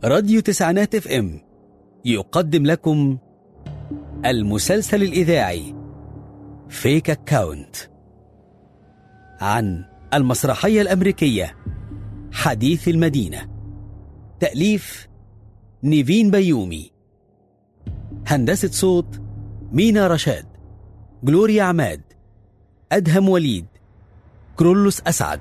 راديو تسعينات اف ام يقدم لكم المسلسل الإذاعي فيك أكاونت عن المسرحية الأمريكية حديث المدينة تأليف نيفين بيومي هندسة صوت مينا رشاد جلوريا عماد أدهم وليد كرولوس أسعد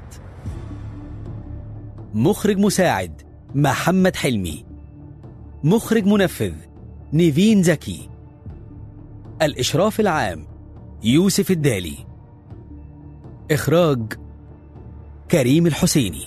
مخرج مساعد محمد حلمي مخرج منفذ نيفين زكي الإشراف العام يوسف الدالي إخراج كريم الحسيني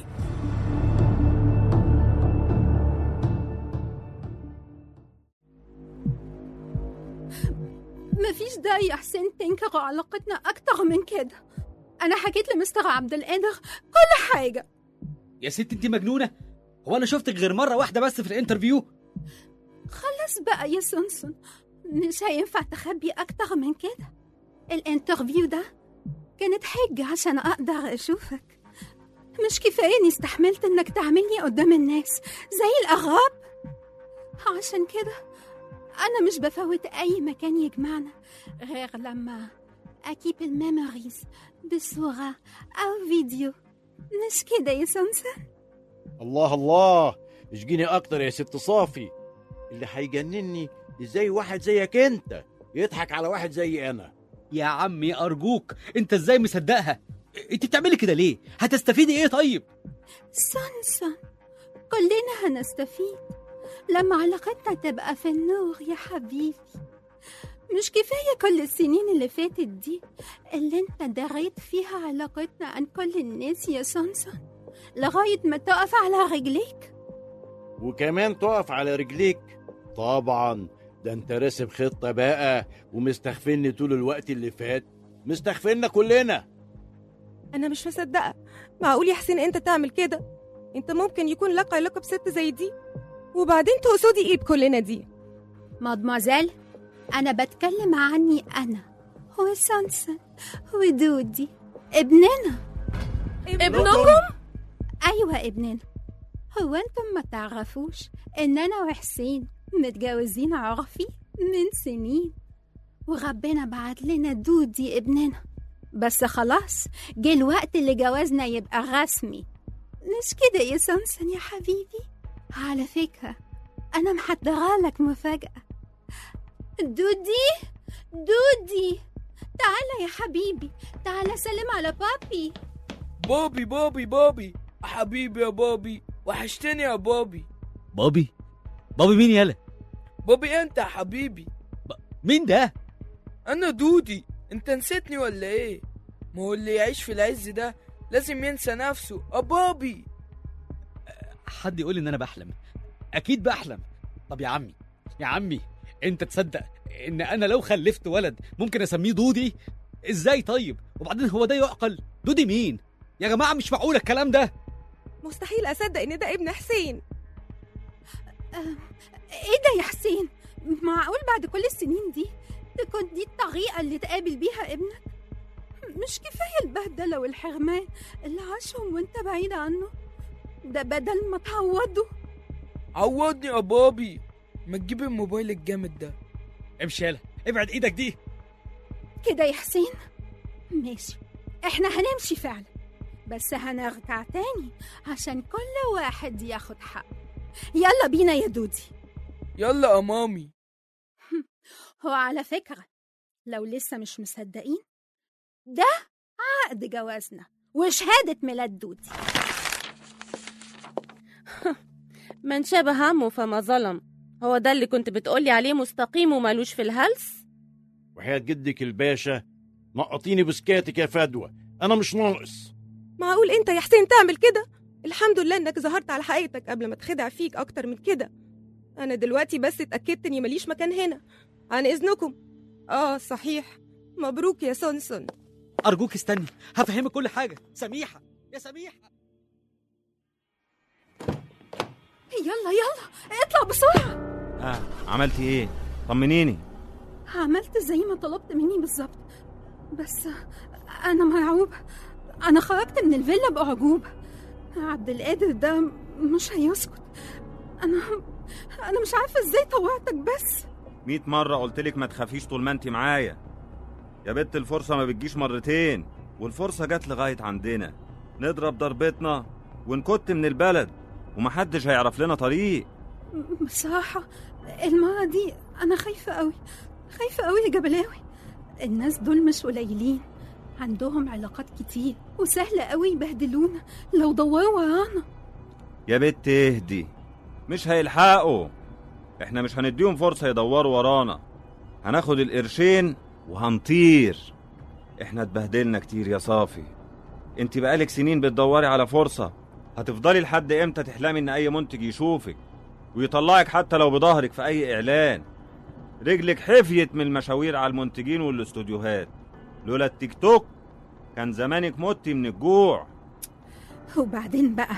مفيش داعي يا حسين تنكر علاقتنا أكتر من كده أنا حكيت لمستر عبد القادر كل حاجة يا ست انت مجنونة هو أنا شفتك غير مرة واحدة بس في الانترفيو خلص بقى يا سونسون مش هينفع تخبي أكتر من كده الانترفيو ده كانت حجة عشان أقدر أشوفك مش كفاية إني استحملت إنك تعملني قدام الناس زي الأغراب عشان كده أنا مش بفوت أي مكان يجمعنا غير لما أكيب الميموريز بصورة أو فيديو مش كده يا سمسم الله الله اشجيني اكتر يا ست صافي اللي هيجنني ازاي واحد زيك انت يضحك على واحد زي انا يا عمي أرجوك أنت إزاي مصدقها أنت بتعملي كده ليه هتستفيدي إيه طيب سمسم كلنا هنستفيد لما علاقتنا تبقى في النور يا حبيبي مش كفاية كل السنين اللي فاتت دي اللي انت دريت فيها علاقتنا عن كل الناس يا سمسم لغاية ما تقف على رجليك وكمان تقف على رجليك طبعا ده انت راسم خطة بقى ومستخفني طول الوقت اللي فات مستخفنا كلنا أنا مش مصدقة معقول يا حسين أنت تعمل كده أنت ممكن يكون لك علاقة بست زي دي وبعدين تقصدي إيه بكلنا دي مادموزيل أنا بتكلم عني أنا وسانسون ودودي ابننا ابنكم أيوة ابننا هو أنتم ما تعرفوش إن أنا وحسين متجوزين عرفي من سنين وربنا بعت لنا دودي ابننا بس خلاص جه الوقت اللي جوازنا يبقى رسمي مش كده يا سمسم يا حبيبي على فكرة أنا محضرة لك مفاجأة دودي دودي تعالى يا حبيبي تعالى سلم على بابي بابي بابي بابي حبيبي يا بابي وحشتني يا بابي بابي بابي مين يالا بابي انت يا حبيبي مين ده انا دودي انت نسيتني ولا ايه ما هو اللي يعيش في العز ده لازم ينسى نفسه اه بابي حد يقول لي ان انا بحلم اكيد بحلم طب يا عمي يا عمي انت تصدق ان انا لو خلفت ولد ممكن اسميه دودي ازاي طيب وبعدين هو ده يعقل دودي مين يا جماعه مش معقول الكلام ده مستحيل أصدق إن ده ابن حسين ايه ده يا حسين معقول بعد كل السنين دي تكون دي الطريقة اللي تقابل بيها ابنك مش كفاية البهدلة والحرمان اللي عاشهم وانت بعيد عنه ده بدل ما تعوضه عوضني يا بابي ما تجيب الموبايل الجامد ده امشي يالا ابعد ايدك دي كده يا حسين ماشي احنا هنمشي فعلا بس هنرجع تاني عشان كل واحد ياخد حقه يلا بينا يا دودي يلا يا مامي هو على فكرة لو لسه مش مصدقين ده عقد جوازنا وشهادة ميلاد دودي من شبه عمه فما ظلم هو ده اللي كنت بتقولي عليه مستقيم ومالوش في الهلس وحياة جدك الباشا نقطيني بسكاتك يا فدوى انا مش ناقص معقول أنت يا حسين تعمل كده الحمد لله إنك ظهرت على حقيقتك قبل ما تخدع فيك أكتر من كده أنا دلوقتي بس اتأكدت إني ماليش مكان هنا عن إذنكم آه صحيح مبروك يا سونسون ارجوك استني هفهمك كل حاجه سميحه يا سميحه يلا يلا اطلع بسرعة اه عملتي ايه طمنيني عملت زي ما طلبت مني بالظبط بس أنا مرعوبة أنا خرجت من الفيلا بأعجوبة عبد القادر ده مش هيسكت انا انا مش عارفه ازاي طوعتك بس مية مرة قلتلك ما تخافيش طول ما انت معايا يا بنت الفرصة ما بتجيش مرتين والفرصة جت لغاية عندنا نضرب ضربتنا ونكت من البلد ومحدش هيعرف لنا طريق بصراحه المره دي انا خايفه قوي خايفه قوي يا جبلاوي الناس دول مش قليلين عندهم علاقات كتير وسهل قوي يبهدلونا لو دوروا ورانا يا بنت اهدي مش هيلحقوا احنا مش هنديهم فرصة يدوروا ورانا هناخد القرشين وهنطير احنا اتبهدلنا كتير يا صافي انت بقالك سنين بتدوري على فرصة هتفضلي لحد امتى تحلمي ان اي منتج يشوفك ويطلعك حتى لو بظهرك في اي اعلان رجلك حفيت من المشاوير على المنتجين والاستوديوهات لولا التيك توك كان زمانك متي من الجوع وبعدين بقى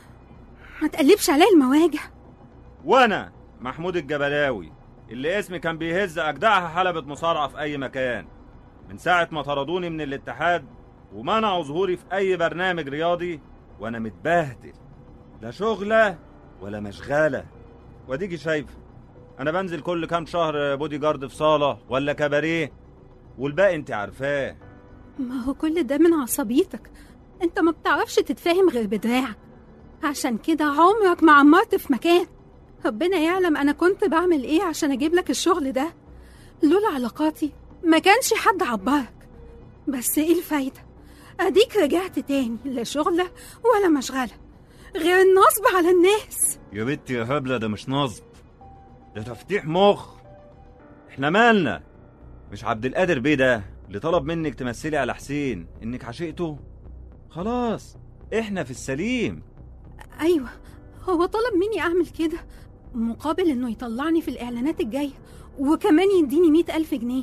ما تقلبش عليا المواجع وانا محمود الجبلاوي اللي اسمي كان بيهز اجدعها حلبة مصارعة في اي مكان من ساعة ما طردوني من الاتحاد ومنعوا ظهوري في اي برنامج رياضي وانا متبهدل لا شغلة ولا مشغلة واديكي شايفة انا بنزل كل كام شهر بودي جارد في صالة ولا كباريه والباقي انت عارفاه ما هو كل ده من عصبيتك انت ما بتعرفش تتفاهم غير بدراعك عشان كده عمرك ما عمرت في مكان ربنا يعلم انا كنت بعمل ايه عشان اجيب لك الشغل ده لولا علاقاتي ما كانش حد عبرك بس ايه الفايدة اديك رجعت تاني لا شغلة ولا مشغلة غير النصب على الناس يا بنتي يا هبلة ده مش نصب ده تفتيح مخ احنا مالنا مش عبد القادر بيه ده اللي طلب منك تمثلي على حسين انك عشقته خلاص احنا في السليم ايوه هو طلب مني اعمل كده مقابل انه يطلعني في الاعلانات الجاية وكمان يديني مئة الف جنيه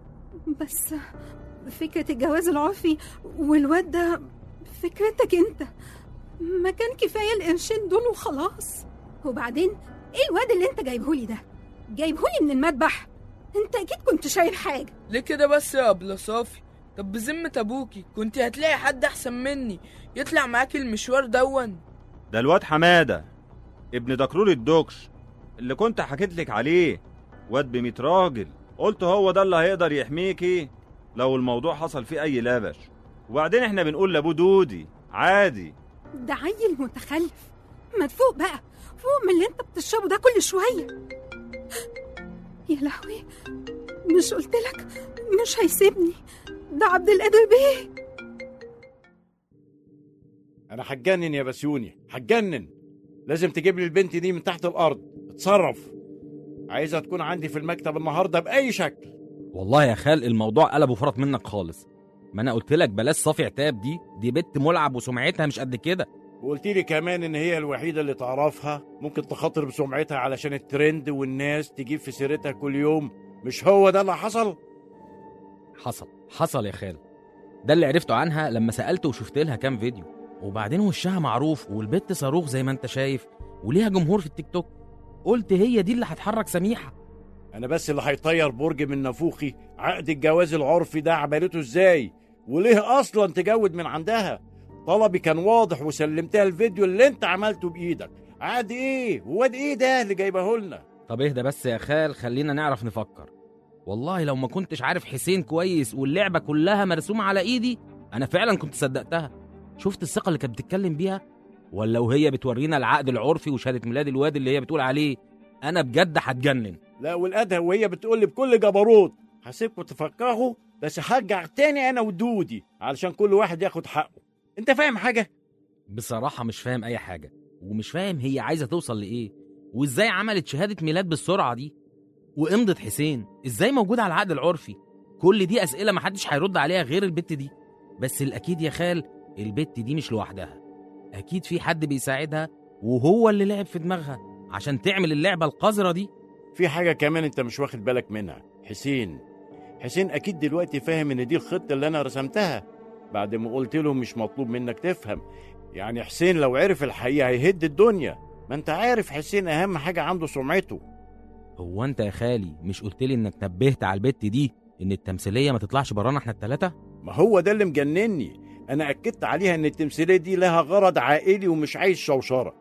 بس فكرة الجواز العرفي والواد ده فكرتك انت ما كان كفاية القرشين دول وخلاص وبعدين ايه الواد اللي انت جايبهولي ده جايبهولي من المذبح انت اكيد كنت شايل حاجة ليه كده بس يا ابله صافي طب بذمة ابوكي كنت هتلاقي حد احسن مني يطلع معاكي المشوار دون ده الواد حمادة ابن دكرور الدكش اللي كنت حكيت لك عليه واد بميت راجل قلت هو ده اللي هيقدر يحميكي لو الموضوع حصل فيه اي لبش وبعدين احنا بنقول لابو دودي عادي ده عيل متخلف ما تفوق بقى فوق من اللي انت بتشربه ده كل شوية يا لهوي مش قلت لك مش هيسيبني ده عبد القادر بيه انا هتجنن يا بسيوني هتجنن لازم تجيب لي البنت دي من تحت الارض اتصرف عايزها تكون عندي في المكتب النهارده باي شكل والله يا خال الموضوع قلب وفرط منك خالص ما انا قلت لك بلاش صافي عتاب دي دي بنت ملعب وسمعتها مش قد كده وقلت لي كمان ان هي الوحيده اللي تعرفها ممكن تخاطر بسمعتها علشان الترند والناس تجيب في سيرتها كل يوم مش هو ده اللي حصل حصل حصل يا خال ده اللي عرفته عنها لما سألت وشفت لها كام فيديو وبعدين وشها معروف والبت صاروخ زي ما انت شايف وليها جمهور في التيك توك قلت هي دي اللي هتحرك سميحة انا بس اللي هيطير برج من نافوخي عقد الجواز العرفي ده عملته ازاي وليه اصلا تجود من عندها طلبي كان واضح وسلمتها الفيديو اللي انت عملته بايدك عقد ايه واد ايه ده اللي جايبه لنا طب اهدى بس يا خال خلينا نعرف نفكر والله لو ما كنتش عارف حسين كويس واللعبة كلها مرسومة على ايدي انا فعلا كنت صدقتها شفت الثقة اللي كانت بتتكلم بيها ولا وهي بتورينا العقد العرفي وشهادة ميلاد الواد اللي هي بتقول عليه انا بجد هتجنن لا والادهى وهي بتقول لي بكل جبروت هسيبكم تفكروا بس هرجع تاني انا ودودي علشان كل واحد ياخد حقه انت فاهم حاجه بصراحة مش فاهم أي حاجة ومش فاهم هي عايزة توصل لإيه وإزاي عملت شهادة ميلاد بالسرعة دي وإمضة حسين إزاي موجودة على العقد العرفي كل دي أسئلة محدش هيرد عليها غير البت دي بس الأكيد يا خال البت دي مش لوحدها أكيد في حد بيساعدها وهو اللي لعب في دماغها عشان تعمل اللعبة القذرة دي في حاجه كمان انت مش واخد بالك منها حسين حسين اكيد دلوقتي فاهم ان دي الخطه اللي انا رسمتها بعد ما قلت له مش مطلوب منك تفهم يعني حسين لو عرف الحقيقه هيهد الدنيا ما انت عارف حسين اهم حاجه عنده سمعته هو أنت يا خالي مش قلت لي إنك نبهت على البت دي إن التمثيلية ما تطلعش برانا إحنا التلاتة ما هو ده اللي مجنني انا اكدت عليها ان التمثيليه دي لها غرض عائلي ومش عايز شوشره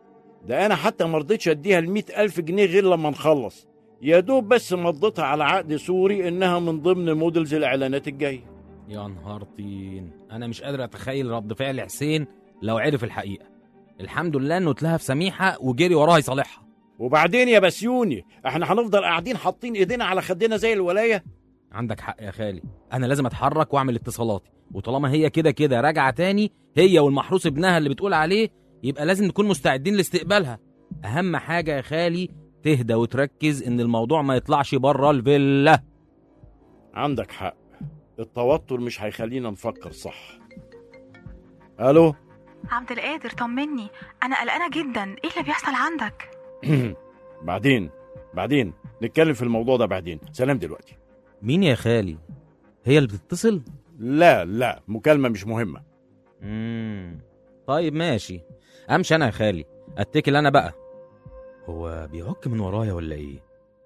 ده انا حتى ما رضيتش اديها المئة الف جنيه غير لما نخلص يا دوب بس مضيتها على عقد سوري انها من ضمن موديلز الاعلانات الجايه يا نهار طين انا مش قادر اتخيل رد فعل حسين لو عرف الحقيقه الحمد لله انه اتلهف سميحه وجري وراها يصالحها وبعدين يا بسيوني احنا هنفضل قاعدين حاطين ايدينا على خدنا زي الولايه عندك حق يا خالي انا لازم اتحرك واعمل اتصالاتي وطالما هي كده كده راجعه تاني هي والمحروس ابنها اللي بتقول عليه يبقى لازم نكون مستعدين لاستقبالها اهم حاجه يا خالي تهدى وتركز ان الموضوع ما يطلعش بره الفيلا عندك حق التوتر مش هيخلينا نفكر صح الو عبد القادر طمني انا قلقانه جدا ايه اللي بيحصل عندك بعدين بعدين نتكلم في الموضوع ده بعدين سلام دلوقتي مين يا خالي هي اللي بتتصل لا لا مكالمة مش مهمة امم طيب ماشي امشي انا يا خالي اتكل انا بقى هو بيعك من ورايا ولا ايه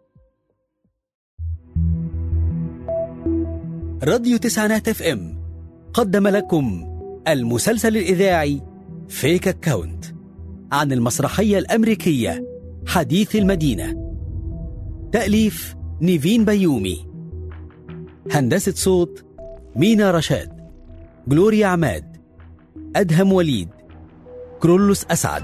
راديو تسعينات اف ام قدم لكم المسلسل الإذاعي فيك أكاونت عن المسرحية الأمريكية حديث المدينة تأليف نيفين بيومي هندسة صوت مينا رشاد جلوريا عماد أدهم وليد كرولوس أسعد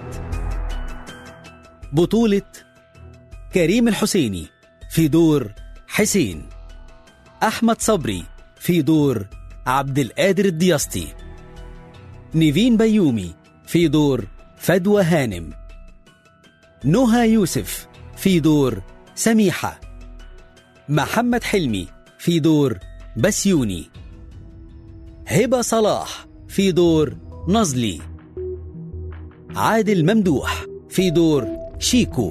بطولة كريم الحسيني في دور حسين أحمد صبري في دور عبد القادر الدياسطي نيفين بيومي في دور فدوى هانم نهى يوسف في دور سميحة محمد حلمي في دور بسيوني هبة صلاح في دور نزلي عادل ممدوح في دور شيكو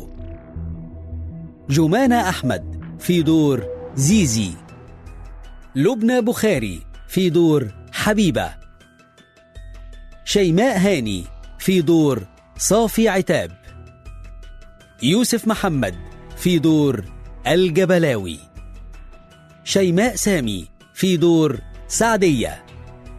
جمانة أحمد في دور زيزي لبنى بخاري في دور حبيبة شيماء هاني في دور صافي عتاب يوسف محمد في دور الجبلاوي شيماء سامي في دور سعدية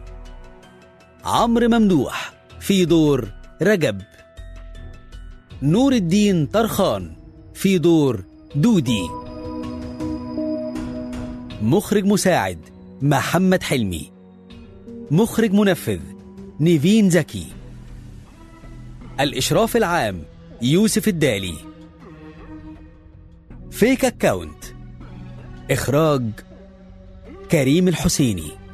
عمرو ممدوح في دور رجب نور الدين طرخان في دور دودي مخرج مساعد محمد حلمي مخرج منفذ نيفين زكي الإشراف العام يوسف الدالي فيك أكاونت إخراج كريم الحسيني